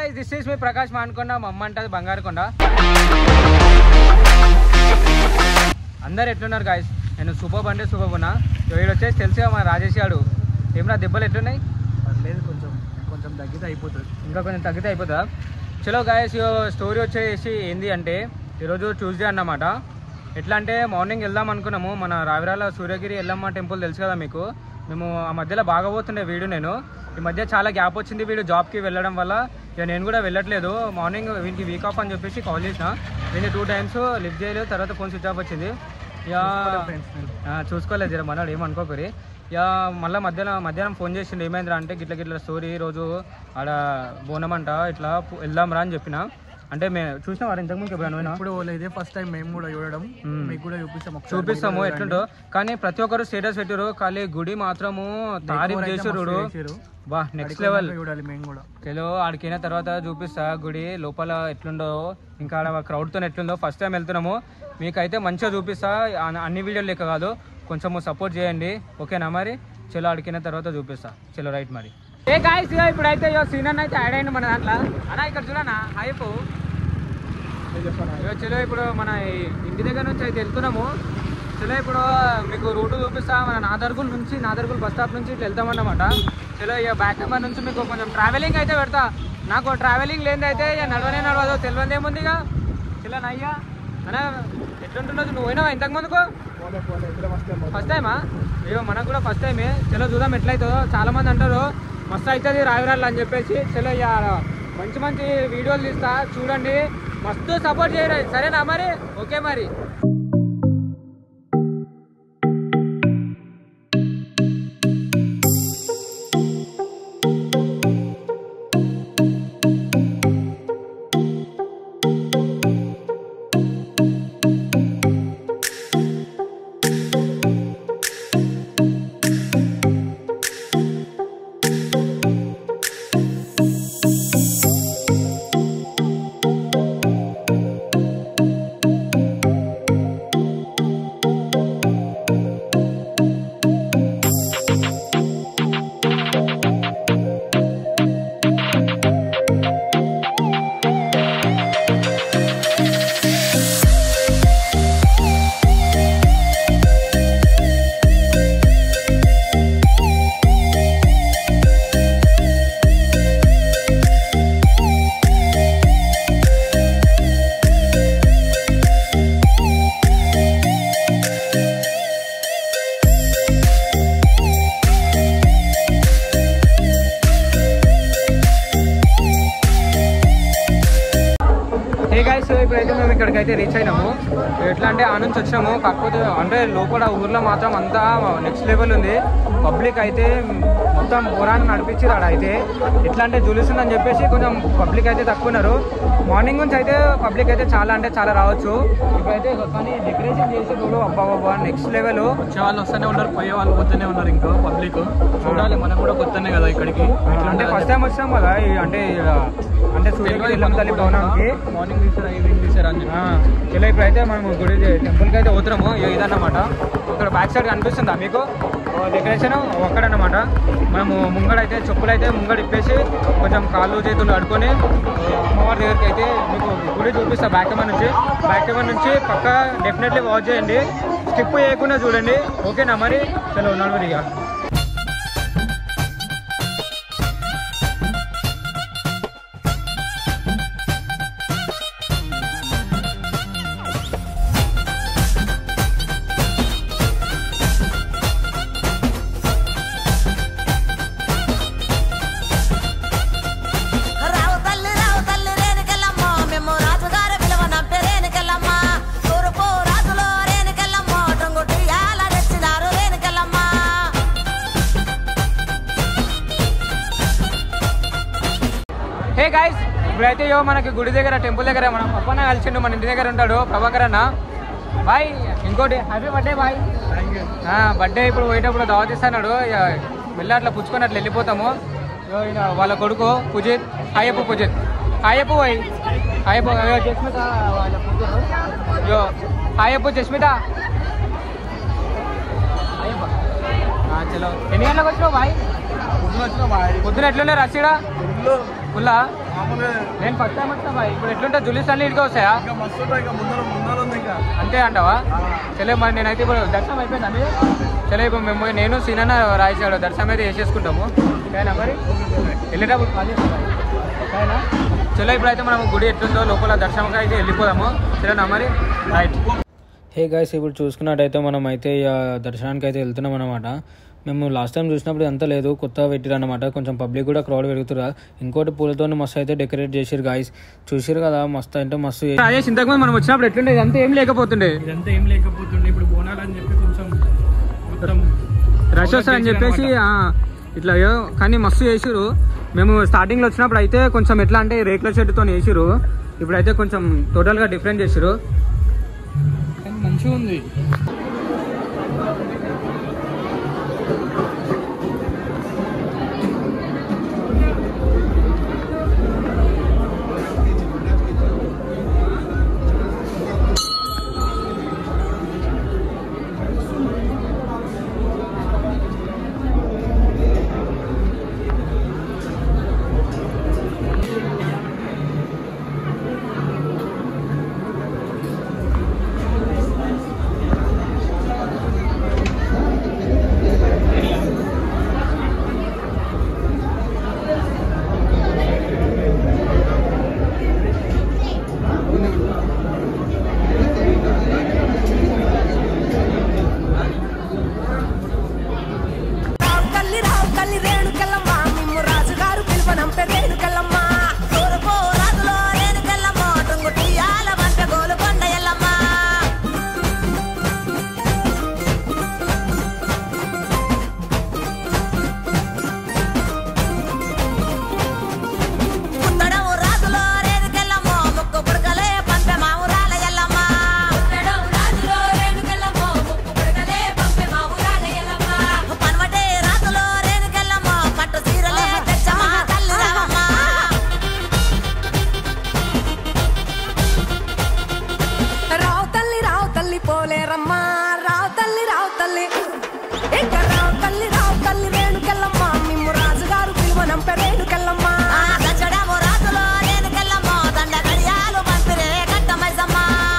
Guys this is me Prakash Mankonda మా అమ్మ అంటది బంగారు కొండ అందరు ఎట్లున్నారు గాయస్ నేను సూపర్ అంటే సూపర్ ఉన్నా వీడు వచ్చేసి తెలిసే మా రాజేష్ గాడు ఏమన్నా దెబ్బలు ఎట్లున్నాయి పర్లేదు కొంచెం కొంచెం తగ్గితే అయిపోతుంది ఇంకా కొంచెం తగ్గితే అయిపోతుందా చలో గాయస్ స్టోరీ వచ్చేసి ఏంది అంటే ఈరోజు ట్యూస్డే అన్నమాట ఎట్లా అంటే మార్నింగ్ వెళ్దాం అనుకున్నాము మన రావిరాల సూర్యగిరి ఎల్లమ్మ టెంపుల్ తెలుసు కదా మీకు మేము ఆ మధ్యలో బాగా పోతుండే వీడు నేను ఈ మధ్య చాలా గ్యాప్ వచ్చింది వీడు జాబ్కి వెళ్ళడం వల్ల ఇక నేను కూడా వెళ్ళట్లేదు మార్నింగ్ వీనికి వీక్ ఆఫ్ అని చెప్పేసి కాల్ చేసిన వీడిని టూ టైమ్స్ లిఫ్ట్ చేయలేదు తర్వాత ఫోన్ స్విచ్ ఆఫ్ వచ్చింది ఇక ఫ్రెండ్స్ నేను ఆ, చూసుకోలేదు జర మనవాడు ఏమనుకోకరి ఇక మళ్ళీ మధ్యాహ్నం మధ్యాహ్నం ఫోన్ చేసిండు ఏమైందిరా అంటే గిట్ల గిట్ల స్టోరీ రోజు ఆడ బోనం అంట ఇట్లా పు- వెళ్దాం రా అని చెప్పిన అంటే మేము చూసినా వారు ఇంతకుముందు ఎప్పుడు అనుకున్నా ఇప్పుడు వాళ్ళు ఇదే ఫస్ట్ టైం మేము కూడా చూడడం మ్మ్. మీకు కూడా చూపిస్తాం ఒకసారి. చూపిస్తాము మీరు ఎట్లుంటో కానీ ప్రతి ఒక్కరు స్టేటస్ పెట్టారు ఖాళీ గుడి మాత్రము తారీఫ్ Decor అయితే చేసారు మస్తు చేసిర్రు. బా నెక్స్ట్ అడిగి లెవెల్ కొన్నాక చూడాలి మేము కూడా చలో ఆడికైన తర్వాత చూపిస్తా గుడి లోపల ఎట్లుండో ఇంకా ఆడ క్రౌడ్తో ఎట్లుందో ఫస్ట్ టైం వెళ్తున్నాము మీకైతే మంచిగా చూపిస్తా అన్ని- అన్ని వీడియోలు లెక్క కాదు కొంచెము సపోర్ట్ చేయండి ఓకేనా మరి చలో ఆడికిన తర్వాత చూపిస్తా చలో రైట్ మరి ఏ గాయస్ ఇప్పుడైతే సీన్ అన్న అయితే యాడ్ అయ్యింది మన దాంట్లో అన్న ఇక్కడ చూడనా హైప్ ఇగో చలో ఇప్పుడు మన ఈ ఇంటి దగ్గర నుంచి అయితే వెళ్తున్నాము చలో ఇప్పుడు మీకు రూట్ చూపిస్తా మన నాదర్గుల్ నుంచి నాదర్గుల్ బస్ స్టాప్ నుంచి ఇట్లా వెళ్తామన్నమాట చలో ఇక బ్యాక్ నెంబర్ నుంచి మీకు కొంచెం ట్రావెలింగ్ అయితే పెడతా నాకు ట్రావెలింగ్ లేనిది అయితే ఇక నడవనే నడవదు తెలియదు ఏముంది ఇక చలో నయ్యా అన్న ఎట్లుంటున్నది నువ్వు పోయినావా ఇంతకు ముందుకు ఫస్ట్ టైమా అయ్యో మనకు కూడా ఫస్ట్ టైమే చలో చూద్దాం ఎట్లయితుందో చాలా మంది అంటారు మస్తు అవుతుంది రావిరాళ్ళు అని చెప్పేసి చలో ఇక మంచి మంచి వీడియోలు తీస్తా చూడండి మస్తు సపోర్ట్ చేయరు సరేనా మరి ఓకే మరి హే గైస్ ఇప్పుడైతే మేము ఇక్కడికైతే రీచ్ అయినాము ఎట్లా అంటే ఆ నుంచి వచ్చినాము కాకపోతే అంటే లోపల ఊర్లో మాత్రం అంతా నెక్స్ట్ లెవెల్ ఉంది పబ్లిక్ అయితే మొత్తం పురాణం నడిపించారు ఆడ అయితే ఎట్లా అంటే జులుస్తుందని చెప్పేసి కొంచెం పబ్లిక్ అయితే తక్కువ ఉన్నారు మార్నింగ్ నుంచి అయితే పబ్లిక్ అయితే చాలా అంటే చాలా రావచ్చు ఇప్పుడైతే కానీ డెకరేషన్ చేసే చూడు అబ్బా బాబా నెక్స్ట్ లెవెల్ వచ్చే వాళ్ళు వస్తూనే ఉన్నారు పోయే వాళ్ళు పోతూనే ఉన్నారు ఇంకా పబ్లిక్ చూడాలి మనం కూడా కొత్తనే కదా ఇక్కడికి అంటే ఫస్ట్ టైం వచ్చినాం కదా ఈ అంటే ఇలా అంటే సూర్యగిరి ఎల్లం తల్లి భవనంకి మార్నింగ్ తీసారా ఈవినింగ్ తీసారా అని ఆ, ఇలా ఇప్పుడైతే మనం గుడి టెంపుల్కి అయితే పోతున్నాము ఇగో ఇదన్నమాట ఇక్కడ బ్యాక్ సైడ్ కనిపిస్తుందా మీకు డెకరేషన్ ఒక్కడన్నమాట మనము ముంగడ అయితే చెప్పులు అయితే ముంగడ ఇప్పేసి కొంచెం కాళ్ళు చేతులు అడుకొని అమ్మవారి దగ్గరికి అయితే మీకు గుడి చూపిస్తా బ్యాక్ కెమెరా నుంచి బ్యాక్ కెమెరా నుంచి పక్క డెఫినెట్లీ వాచ్ చేయండి స్కిప్ చేయకుండా చూడండి ఓకేనా మరి చలో నలుగురిగా రావు తల్లి రావు తల్లి రేణుకెళ్ళమ్మ మేము రాజుగారి విలువ నంపే రేణుకెళ్ళమ్మ తూర్పు రాజులో రేణుకెళ్ళమ్మ టొంగుటి యాల రెచ్చినారు రేణుకెళ్ళమ్మ హే గాయస్ ఇప్పుడైతే యో మనకి గుడి దగ్గర టెంపుల్ దగ్గర మన పప్పన్న కలిసిండు మన ఇంటి దగ్గర ఉంటాడు ప్రభాకర్ అన్న బాయ్ ఇంకోటి హ్యాపీ బర్త్డే బాయ్ బర్త్డే ఇప్పుడు పోయేటప్పుడు దావత్ ఇస్తాడు ఇక వెళ్ళి అట్లా పుచ్చుకొని అట్లా వెళ్ళిపోతాము ఇగో ఈయన వాళ్ళ కొడుకు పుజిత్ హాయప్పు పుజిత్ హాయప్పు పోయి హాయప్పు అయ్యో జస్మిత వాళ్ళ కూతురు. ఇగో హాయప్పు జస్మిత హాయప్ప. ఆ, చలో ఎన్ని గంటలకు వచ్చినావు బాయ్ పొద్దున ఎట్లుండే రసీడా ఫుల్లా మామూలుగా నేను ఫస్ట్ టైం వచ్చినా బాయ్ ఇప్పుడు ఎట్లుంటే జులీస్ అన్ని ఇటుగా వస్తాయా ఇంకా మస్తు ఉంటాయి ఇంకా ముందర ముందర ఉంది ఇంకా అంతే అంటావా చలే మరి నేనైతే ఇప్పుడు దర్శనం అయిపోయిందండి చలే ఇప్పుడు మేము నేను సీనన్న రాయిచాడు దర్శనం అయితే చేసేసుకుంటాము ఓకేనా మరి వెళ్ళేటప్పుడు కాల్ చేస్తాను బాయ్. ఓకేనా చలో ఇప్పుడైతే మనం గుడి ఎట్లుందో లోపల దర్శనంకి అయితే వెళ్ళిపోదాము సరేనా మరి రైట్ హే గైస్ ఇప్పుడు చూసుకున్నట్టయితే మనం అయితే ఇక దర్శనానికి అయితే వెళ్తున్నాం అనమాట మేము లాస్ట్ టైం చూసినప్పుడు అంత లేదు కొత్తగా పెట్టిరు అనమాట కొంచెం పబ్లిక్ కూడా క్రౌడ్ పెరుగుతురా ఇంకోటి పూలతో మస్తు అయితే డెకరేట్ చేసిరు గాయస్ చూసిరు కదా మస్తు అంటే మస్తు అదే ఇంతకుముందు మనం వచ్చినప్పుడు ఎట్లుండే ఇదంతా ఏం లేకపోతుండే ఇదంతా ఏం లేకపోతుండే ఇప్పుడు బోనాలు అని చెప్పి కొంచెం మొత్తం రష్ వస్తారని చెప్పేసి ఆ, ఇట్లా ఏ- కానీ మస్తు చేసిరు మేము స్టార్టింగ్ లో వచ్చినప్పుడు అయితే కొంచెం ఎట్లా అంటే రేకుల షెడ్తో వేసిరు ఇప్పుడైతే కొంచెం టోటల్ గా డిఫరెంట్ చేసిరు కానీ మంచిగా ఉంది రావు కల్లి రావు కల్లి రేణుకెళ్ళమ్మ మిమ్ము రాజుగారు పిలువనంపే రేణుకెళ్ళమ్మ తూర్పు రాజులో రేణుకెళ్ళమ్మ టుంగుటియాల వంట గోలుకొండ ఎల్లమ్మ పుట్టడము రాజులో రేణుకెళ్ళమ్మ ముక్కు పుడకలే పంపె మావురాల ఎల్లమ్మ పుట్టడము రాజులో రేణుకెళ్ళమ్మ ముక్కు పుడకలే పంపె మావురాల ఎల్లమ్మ పనవటే రాజులో రేణుకెళ్ళమ్మ పట్టు సీరలే తెచ్చమ్మ తల్లి రావమ్మ రావు తల్లి రావు తల్లి పోలేరమ్మా రావు తల్లి రావు తల్లి ఇక రావు తల్లి రావు తల్లి రేణుకెళ్ళమ్మ మిమ్ము రాజుగారు పిలువనంపే రేణుకెళ్ళమ్మ దచ్చడము రాజులో రేణుకెళ్ళమ్మ దండ గడియాలు పంపిరే కట్టమైసమ్మ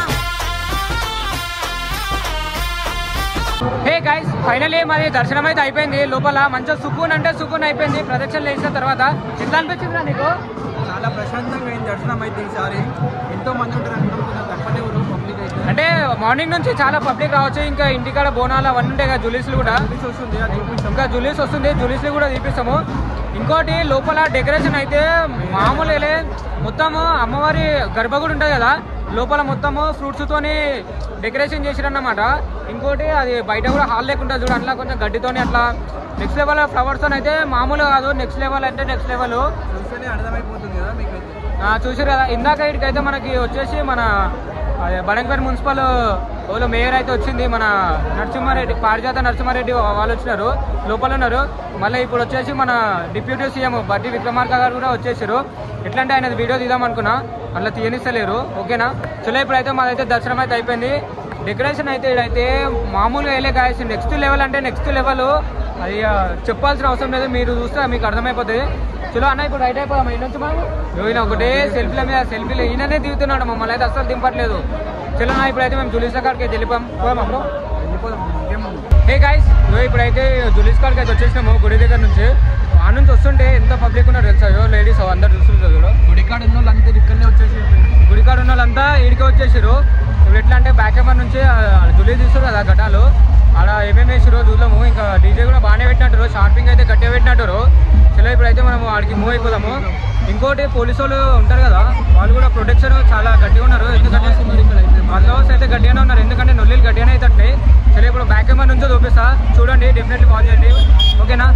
హే గైస్ ఫైనలీ మరి దర్శనం అయితే అయిపోయింది లోపల మంచిగా సుకూన్ అంటే సుకూన్ అయిపోయింది ప్రదక్షిణ చేసిన తర్వాత ఎట్లా అనిపించిందిరా నీకు చాలా ప్రశాంతంగా అయింది దర్శనం అయితే ఈసారి ఎంతో మంది ఉంటారు అనుకుంటున్నా తప్పనే ఊరు పబ్లిక్ అయితే అంటే మార్నింగ్ నుంచి చాలా పబ్లిక్ రావచ్చు ఇంకా ఇంటికాడ బోనాలు అవన్నీ ఉంటాయి కదా జులీస్లు కూడా చూసి వస్తుంది అది చూపించాం ఇంకా జులీస్ వస్తుంది జులీస్లు కూడా తీపిస్తాము ఇంకోటి లోపల డెకరేషన్ అయితే మామూలుగా మొత్తము అమ్మవారి గర్భగుడి ఉంటుంది కదా లోపల మొత్తము ఫ్రూట్స్ తోని డెకరేషన్ చేసిరన్నమాట ఇంకోటి అది బయట కూడా హాల్ లేకుండా చూడు అట్లా కొంచెం గడ్డితోని అట్లా నెక్స్ట్ లెవెల్ ఫ్లవర్స్ అయితే మామూలుగా కాదు నెక్స్ట్ లెవెల్ అంటే నెక్స్ట్ లెవెల్ చూస్తేనే అర్థమైపోతుంది కదా మీకు చూసారు కదా ఇందాక ఇటుకైతే మనకి వచ్చేసి మన అదే బడంగపేట మున్సిపల్ వాళ్ళు మేయర్ అయితే వచ్చింది మన నరసింహారెడ్డి పారిజాత నరసింహారెడ్డి వాళ్ళు వచ్చినారు లోపల ఉన్నారు మళ్ళీ ఇప్పుడు వచ్చేసి మన డిప్యూటీ సీఎం బట్టి విక్రమార్క గారు కూడా వచ్చేసారు ఎట్లా అంటే ఆయన వీడియో తీద్దాం అనుకున్నా అట్లా తీయనిస్తలేరు ఓకేనా చలో ఇప్పుడైతే మాదైతే దర్శనం అయితే అయిపోయింది డెకరేషన్ అయితే ఇదైతే మామూలుగా వెళ్ళే కాయసి నెక్స్ట్ లెవెల్ అంటే నెక్స్ట్ లెవెల్ అది ఆ, చెప్పాల్సిన అవసరం లేదు మీరు చూస్తే మీకు అర్థమైపోతుంది చలో అన్న ఇప్పుడు రైట్ అయిపోదాం ఈ నుంచి మనం ఈయన ఒకటే సెల్ఫీల మీద సెల్ఫీలు ఈయననే దిగుతున్నాడు మమ్మల్ని అయితే అస్సలు దింపట్లేదు చలో నా ఇప్పుడైతే మేము జులీసా కాడికి అయితే వెళ్ళిపోయాం పోయాం అప్పుడు వెళ్ళిపోదాం ఇంకేం హే గాయస్ ఇప్పుడైతే జులీస్ కాడికి అయితే వచ్చేసినాము గుడి దగ్గర నుంచి ఆ నుంచి వస్తుంటే ఎంత పబ్లిక్ ఉన్నారు తెలుసా యో లేడీస్ అందరు చూస్తుంటారు చూడు గుడికాడ ఉన్న వాళ్ళు అంతా ఇక్కడనే వచ్చేసి గుడికాడ ఉన్న వాళ్ళంతా ఈడికి వచ్చేసారు ఇప్పుడు ఎట్లా అంటే బ్యాక్ కెమెరా నుంచి జులీ తీస్తారు కదా గడ్డాలు అలా ఏమేమి వేసారో చూద్దాము ఇంకా డీజే కూడా బాగానే పెట్టినట్టు షార్పింగ్ అయితే గట్టిగా పెట్టినట్టు చలో ఇప్పుడైతే మనం ఆడికి మూవ్ అయిపోదాము ఇంకోటి పోలీసు వాళ్ళు ఉంటారు కదా వాళ్ళు కూడా ప్రొటెక్షన్ చాలా గట్టిగా ఉన్నారు ఎందుకంటే బందోబస్తు అయితే గట్టిగానే ఉన్నారు ఎందుకంటే నొల్లిలు గట్టిగానే అవుతాయి చలో ఇప్పుడు బ్యాక్ కెమెరా నుంచి చూపిస్తా చూడండి డెఫినెట్లీ కాల్ చేయండి ఓకేనా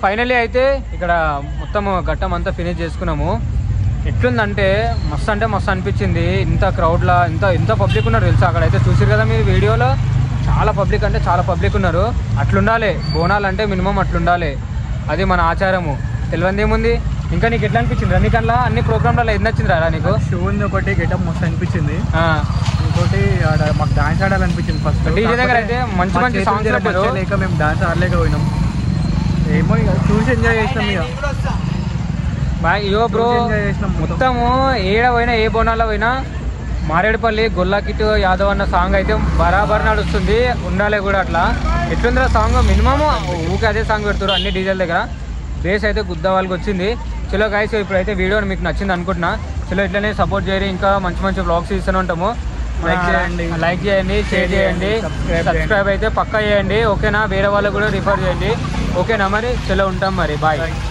ఫైనలీ అయితే ఇక్కడ మొత్తం ఘట్టం అంతా ఫినిష్ చేసుకున్నాము ఎట్లుందంటే మస్తు అంటే మస్తు అనిపించింది ఇంత క్రౌడ్లా ఇంత ఎంత పబ్లిక్ ఉన్నారు తెలుసా అక్కడ అయితే చూసారు కదా మీరు వీడియోలో చాలా పబ్లిక్ అంటే చాలా పబ్లిక్ ఉన్నారు అట్లుండాలి బోనాలు అంటే మినిమం అట్లుండాలి అది మన ఆచారము తెలియంది ఏముంది ఇంకా నీకు ఎట్లా అనిపించింది రన్నికల్లా అన్ని ప్రోగ్రాంలలో ఎన్ని నచ్చింది రా నీకు షూ ఉంది ఒకటి గెటప్ మస్తు అనిపించింది ఆ, ఇంకోటి ఆడ మాకు డాన్స్ ఆడాలనిపించింది ఫస్ట్ DJ దగ్గర అయితే మంచి మంచి songs పెట్టారు. లేక మేము డాన్స్ ఆడలేక పోయినాం ఏమో ఇక చూసి ఎంజాయ్ చేసినాం ఇక బా- ఇగో బ్రో చూసి enjoy చేసినాం మొత్తం. మొత్తము ఏడ పోయినా ఏ బోనాల్లో పోయినా మారేడుపల్లి గొల్లాకిట్ యాదవ్ అన్న సాంగ్ అయితే బరాబర్ నడుస్తుంది ఉండాలి కూడా అట్లా ఎట్లుందిరా సాంగ్ మినిమం ఊకే అదే సాంగ్ పెడుతారు అన్ని డీజెల్ దగ్గర బేస్ అయితే గుద్ద వాళ్ళకి వచ్చింది చలో గైస్ ఇప్పుడైతే వీడియో మీకు నచ్చింది అనుకుంటున్నా చలో ఇట్లనే సపోర్ట్ చేయరు ఇంకా మంచి మంచి బ్లాగ్స్ ఇస్తూనే ఉంటాము Like చేయండి. లైక్ చేయండి షేర్ చేయండి Subscribe సబ్స్క్రైబ్ అయితే పక్కా చేయండి ఓకేనా వేరే వాళ్ళకు కూడా రిఫర్ చేయండి ఓకేనా మరి చలో ఉంటాం మరి బాయ్ Bye.